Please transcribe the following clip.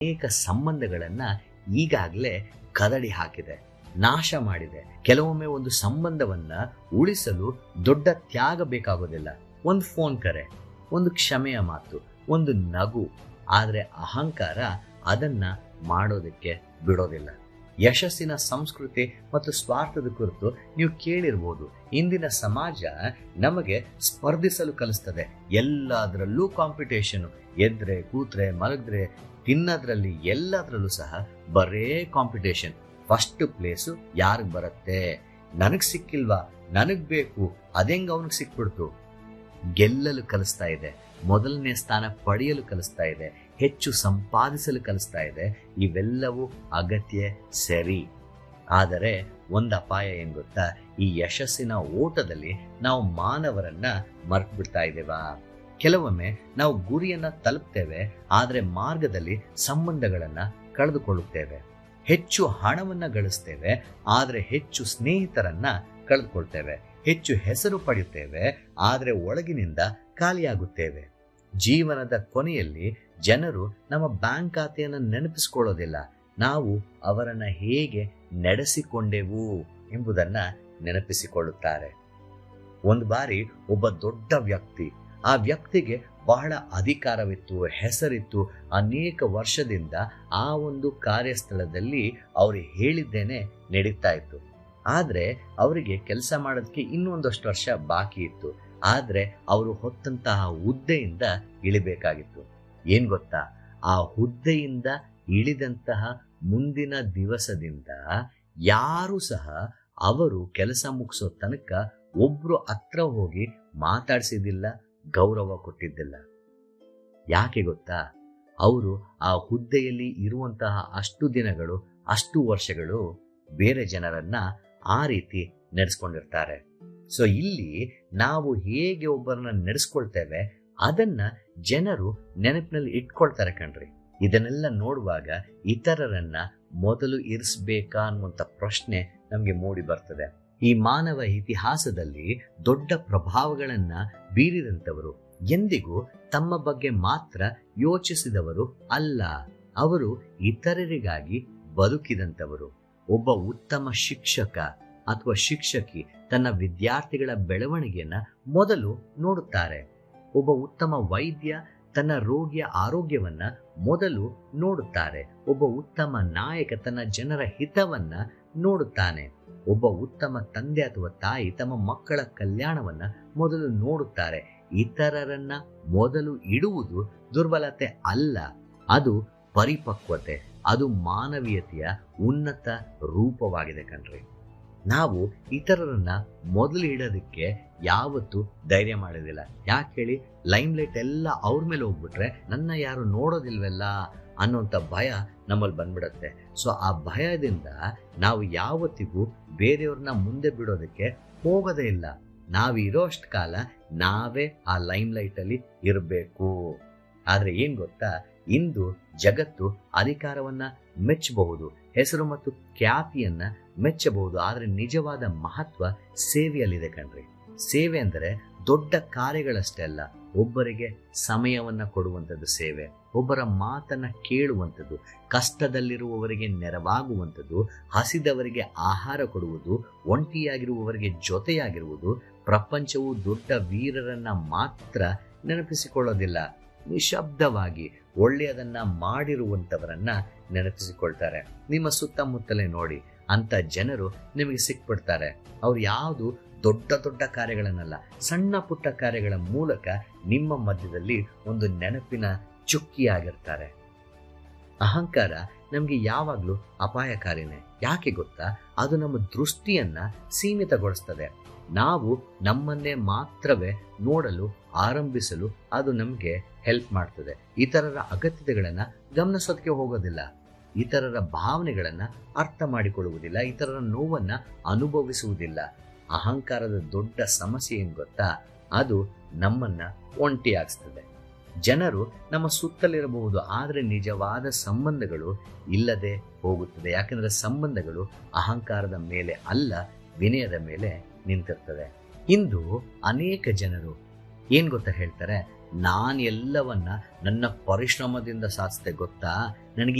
ಅನೇಕ ಸಂಬಂಧಗಳನ್ನ ಈಗಾಗಲೇ ಕದಡಿ ಹಾಕಿದೆ ನಾಶ ಮಾಡಿದೆ ಕೆಲವೊಮ್ಮೆ ಒಂದು ಸಂಬಂಧವನ್ನ ಉಳಿಸಲು ದೊಡ್ಡ ತ್ಯಾಗ ಬೇಕಾಗೋದಿಲ್ಲ ಒಂದು ಫೋನ್ ಕರೆ ಒಂದು ಕ್ಷಮೆಯ ಮಾತು ಒಂದು ನಗು ಆದರೆ ಅಹಂಕಾರ ಅದನ್ನ ಮಾಡೋದಕ್ಕೆ ಬಿಡೋದಿಲ್ಲ ಯಶಸ್ಸಿನ ಸಂಸ್ಕೃತಿ ಮತ್ತು ಸ್ವಾರ್ಥದ ಕುರಿತು ನೀವು ಕೇಳಿರ್ಬೋದು ಇಂದಿನ ಸಮಾಜ ನಮಗೆ ಸ್ಪರ್ಧಿಸಲು ಕಲಿಸ್ತದೆ ಎಲ್ಲದರಲ್ಲೂ ಕಾಂಪಿಟೇಷನ್ ಎದ್ರೆ ಕೂತ್ರೆ ಮಲಗಿದ್ರೆ ತಿನ್ನೋದ್ರಲ್ಲಿ ಎಲ್ಲದರಲ್ಲೂ ಸಹ ಬರೇ ಕಾಂಪಿಟೇಷನ್ ಫಸ್ಟ್ ಪ್ಲೇಸು ಯಾರಿಗ್ ಬರುತ್ತೆ ನನಗ್ ಸಿಕ್ಕಿಲ್ವಾ ನನಗ್ ಬೇಕು ಅದೆಂಗ್ ಅವನಿಗೆ ಸಿಕ್ಬಿಡ್ತು ಗೆಲ್ಲಲು ಕಲಿಸ್ತಾ ಇದೆ ಮೊದಲನೇ ಸ್ಥಾನ ಪಡೆಯಲು ಕಲಿಸ್ತಾ ಇದೆ ಹೆಚ್ಚು ಸಂಪಾದಿಸಲು ಕಲಿಸ್ತಾ ಇದೆ ಇವೆಲ್ಲವೂ ಅಗತ್ಯ ಸರಿ ಆದರೆ ಒಂದು ಅಪಾಯ ಏನ್ ಗೊತ್ತಾ ಈ ಯಶಸ್ಸಿನ ಓಟದಲ್ಲಿ ನಾವು ಮಾನವರನ್ನ ಮರ್ತು ಬಿಡ್ತಾ ಇದ್ದೇವಾ ಕೆಲವೊಮ್ಮೆ ನಾವು ಗುರಿಯನ್ನ ತಲುಪ್ತೇವೆ ಆದರೆ ಮಾರ್ಗದಲ್ಲಿ ಸಂಬಂಧಗಳನ್ನ ಕಳೆದುಕೊಳ್ಳುತ್ತೇವೆ ಹೆಚ್ಚು ಹಣವನ್ನ ಗಳಿಸ್ತೇವೆ ಆದರೆ ಹೆಚ್ಚು ಸ್ನೇಹಿತರನ್ನ ಕಳೆದುಕೊಳ್ತೇವೆ ಹೆಚ್ಚು ಹೆಸರು ಪಡೆಯುತ್ತೇವೆ ಆದರೆ ಒಳಗಿನಿಂದ ಖಾಲಿಯಾಗುತ್ತೇವೆ ಜೀವನದ ಕೊನೆಯಲ್ಲಿ ಜನರು ನಮ್ಮ ಬ್ಯಾಂಕ್ ಖಾತೆಯನ್ನು ನೆನಪಿಸಿಕೊಳ್ಳೋದಿಲ್ಲ ನಾವು ಅವರನ್ನ ಹೇಗೆ ನಡೆಸಿಕೊಂಡೆವು ಎಂಬುದನ್ನ ನೆನಪಿಸಿಕೊಳ್ಳುತ್ತಾರೆ ಒಂದು ಬಾರಿ ಒಬ್ಬ ದೊಡ್ಡ ವ್ಯಕ್ತಿ ಆ ವ್ಯಕ್ತಿಗೆ ಬಹಳ ಅಧಿಕಾರವಿತ್ತು ಹೆಸರಿತ್ತು ಅನೇಕ ವರ್ಷದಿಂದ ಆ ಒಂದು ಕಾರ್ಯಸ್ಥಳದಲ್ಲಿ ಅವರು ಹೇಳಿದ್ದೇನೆ ನಡೀತಾ ಇತ್ತು ಆದ್ರೆ ಅವರಿಗೆ ಕೆಲಸ ಮಾಡೋದಕ್ಕೆ ಇನ್ನೊಂದಷ್ಟು ವರ್ಷ ಬಾಕಿ ಇತ್ತು ಆದ್ರೆ ಅವರು ಹೊತ್ತಂತಹ ಹುದ್ದೆಯಿಂದ ಇಳಿಬೇಕಾಗಿತ್ತು ಏನ್ ಗೊತ್ತಾ ಆ ಹುದ್ದೆಯಿಂದ ಇಳಿದಂತಹ ಮುಂದಿನ ದಿವಸದಿಂದ ಯಾರು ಸಹ ಅವರು ಕೆಲಸ ಮುಗಿಸೋ ತನಕ ಒಬ್ರು ಹತ್ರ ಹೋಗಿ ಮಾತಾಡಿಸಿದಿಲ್ಲ ಗೌರವ ಕೊಟ್ಟಿದ್ದಿಲ್ಲ ಯಾಕೆ ಗೊತ್ತಾ ಅವರು ಆ ಹುದ್ದೆಯಲ್ಲಿ ಇರುವಂತಹ ಅಷ್ಟು ದಿನಗಳು ಅಷ್ಟು ವರ್ಷಗಳು ಬೇರೆ ಜನರನ್ನ ಆ ರೀತಿ ನಡೆಸ್ಕೊಂಡಿರ್ತಾರೆ ಸೊ ಇಲ್ಲಿ ನಾವು ಹೇಗೆ ಒಬ್ಬರನ್ನ ನಡೆಸ್ಕೊಳ್ತೇವೆ ಅದನ್ನ ಜನರು ನೆನಪಿನಲ್ಲಿ ಇಟ್ಕೊಳ್ತಾರೆ ಕಣ್ರಿ ಇದನ್ನೆಲ್ಲ ನೋಡುವಾಗ ಇತರರನ್ನ ಮೊದಲು ಇರಿಸ್ಬೇಕಾ ಅನ್ನುವಂಥ ಪ್ರಶ್ನೆ ನಮಗೆ ಮೂಡಿ ಬರ್ತದೆ ಈ ಮಾನವ ಇತಿಹಾಸದಲ್ಲಿ ದೊಡ್ಡ ಪ್ರಭಾವಗಳನ್ನ ಬೀರಿದಂಥವರು ಎಂದಿಗೂ ತಮ್ಮ ಬಗ್ಗೆ ಮಾತ್ರ ಯೋಚಿಸಿದವರು ಅಲ್ಲ ಅವರು ಇತರರಿಗಾಗಿ ಬದುಕಿದಂಥವರು ಒಬ್ಬ ಉತ್ತಮ ಶಿಕ್ಷಕ ಅಥವಾ ಶಿಕ್ಷಕಿ ತನ್ನ ವಿದ್ಯಾರ್ಥಿಗಳ ಬೆಳವಣಿಗೆಯನ್ನ ಮೊದಲು ನೋಡುತ್ತಾರೆ ಒಬ್ಬ ಉತ್ತಮ ವೈದ್ಯ ತನ್ನ ರೋಗಿಯ ಆರೋಗ್ಯವನ್ನ ಮೊದಲು ನೋಡುತ್ತಾರೆ ಒಬ್ಬ ಉತ್ತಮ ನಾಯಕ ತನ್ನ ಜನರ ಹಿತವನ್ನ ನೋಡುತ್ತಾನೆ ಒಬ್ಬ ಉತ್ತಮ ತಂದೆ ಅಥವಾ ತಾಯಿ ತಮ್ಮ ಮಕ್ಕಳ ಕಲ್ಯಾಣವನ್ನ ಮೊದಲು ನೋಡುತ್ತಾರೆ ಇತರರನ್ನ ಮೊದಲು ಇಡುವುದು ದುರ್ಬಲತೆ ಅಲ್ಲ ಅದು ಪರಿಪಕ್ವತೆ ಅದು ಮಾನವೀಯತೆಯ ಉನ್ನತ ರೂಪವಾಗಿದೆ ಕಣ್ರಿ ನಾವು ಇತರರನ್ನ ಮೊದಲು ಇಡೋದಕ್ಕೆ ಯಾವತ್ತೂ ಧೈರ್ಯ ಮಾಡೋದಿಲ್ಲ ಯಾಕೆ ಹೇಳಿ ಲೈಮ್ ಲೈಟ್ ಎಲ್ಲ ಅವ್ರ ಮೇಲೆ ಹೋಗ್ಬಿಟ್ರೆ ನನ್ನ ಯಾರು ನೋಡೋದಿಲ್ವಲ್ಲ ಅನ್ನೋಂಥ ಭಯ ನಮ್ಮಲ್ಲಿ ಬಂದ್ಬಿಡತ್ತೆ ಸೊ ಆ ಭಯದಿಂದ ನಾವು ಯಾವತ್ತಿಗೂ ಬೇರೆಯವ್ರನ್ನ ಮುಂದೆ ಬಿಡೋದಕ್ಕೆ ಹೋಗೋದೇ ಇಲ್ಲ ನಾವು ಇರೋಷ್ಟು ಕಾಲ ನಾವೇ ಆ ಲೈಮ್ ಲೈಟ್ ಅಲ್ಲಿ ಇರಬೇಕು ಆದ್ರೆ ಏನ್ ಗೊತ್ತಾ ಇಂದು ಜಗತ್ತು ಅಧಿಕಾರವನ್ನ ಮೆಚ್ಚಬಹುದು ಹೆಸರು ಮತ್ತು ಖ್ಯಾತಿಯನ್ನ ಮೆಚ್ಚಬಹುದು ಆದ್ರೆ ನಿಜವಾದ ಮಹತ್ವ ಸೇವೆಯಲ್ಲಿದೆ ಕಣ್ರಿ ಸೇವೆ ಅಂದರೆ ದೊಡ್ಡ ಕಾರ್ಯಗಳಷ್ಟೇ ಅಲ್ಲ ಒಬ್ಬರಿಗೆ ಸಮಯವನ್ನ ಕೊಡುವಂಥದ್ದು ಸೇವೆ ಒಬ್ಬರ ಮಾತನ್ನ ಕೇಳುವಂಥದ್ದು ಕಷ್ಟದಲ್ಲಿರುವವರಿಗೆ ನೆರವಾಗುವಂಥದ್ದು ಹಸಿದವರಿಗೆ ಆಹಾರ ಕೊಡುವುದು ಒಂಟಿಯಾಗಿರುವವರಿಗೆ ಜೊತೆಯಾಗಿರುವುದು ಪ್ರಪಂಚವು ದೊಡ್ಡ ವೀರರನ್ನ ಮಾತ್ರ ನೆನಪಿಸಿಕೊಳ್ಳೋದಿಲ್ಲ ನಿಶಬ್ದವಾಗಿ ಒಳ್ಳೆಯದನ್ನ ಮಾಡಿರುವಂತವರನ್ನ ನೆನಪಿಸಿಕೊಳ್ತಾರೆ ನಿಮ್ಮ ಸುತ್ತಮುತ್ತಲೇ ನೋಡಿ ಅಂತ ಜನರು ನಿಮಗೆ ಸಿಕ್ಬಿಡ್ತಾರೆ ಅವ್ರು ಯಾವುದು ದೊಡ್ಡ ದೊಡ್ಡ ಕಾರ್ಯಗಳನ್ನಲ್ಲ ಸಣ್ಣ ಪುಟ್ಟ ಕಾರ್ಯಗಳ ಮೂಲಕ ನಿಮ್ಮ ಮಧ್ಯದಲ್ಲಿ ಒಂದು ನೆನಪಿನ ಚುಕ್ಕಿಯಾಗಿರ್ತಾರೆ ಅಹಂಕಾರ ನಮಗೆ ಯಾವಾಗಲೂ ಅಪಾಯಕಾರಿನೇ ಯಾಕೆ ಗೊತ್ತಾ ಅದು ನಮ್ಮ ದೃಷ್ಟಿಯನ್ನ ಸೀಮಿತಗೊಳಿಸ್ತದೆ ನಾವು ನಮ್ಮನ್ನೇ ಮಾತ್ರವೇ ನೋಡಲು ಆರಂಭಿಸಲು ಅದು ನಮಗೆ ಹೆಲ್ಪ್ ಮಾಡ್ತದೆ ಇತರರ ಅಗತ್ಯತೆಗಳನ್ನ ಗಮನಿಸೋದಕ್ಕೆ ಹೋಗೋದಿಲ್ಲ ಇತರರ ಭಾವನೆಗಳನ್ನ ಅರ್ಥ ಮಾಡಿಕೊಳ್ಳುವುದಿಲ್ಲ ಇತರರ ನೋವನ್ನ ಅನುಭವಿಸುವುದಿಲ್ಲ ಅಹಂಕಾರದ ದೊಡ್ಡ ಸಮಸ್ಯೆ ಏನ್ ಗೊತ್ತಾ ಅದು ನಮ್ಮನ್ನ ಒಂಟಿಯಾಗಿಸ್ತದೆ ಜನರು ನಮ್ಮ ಸುತ್ತಲಿರಬಹುದು ಆದರೆ ನಿಜವಾದ ಸಂಬಂಧಗಳು ಇಲ್ಲದೆ ಹೋಗುತ್ತದೆ ಯಾಕಂದ್ರೆ ಸಂಬಂಧಗಳು ಅಹಂಕಾರದ ಮೇಲೆ ಅಲ್ಲ ವಿನಯದ ಮೇಲೆ ನಿಂತಿರ್ತದೆ ಇಂದು ಅನೇಕ ಜನರು ಏನ್ ಗೊತ್ತಾ ಹೇಳ್ತಾರೆ ನಾನು ಎಲ್ಲವನ್ನ ನನ್ನ ಪರಿಶ್ರಮದಿಂದ ಸಾಧಿಸಿದೆ ಗೊತ್ತಾ ನನಗೆ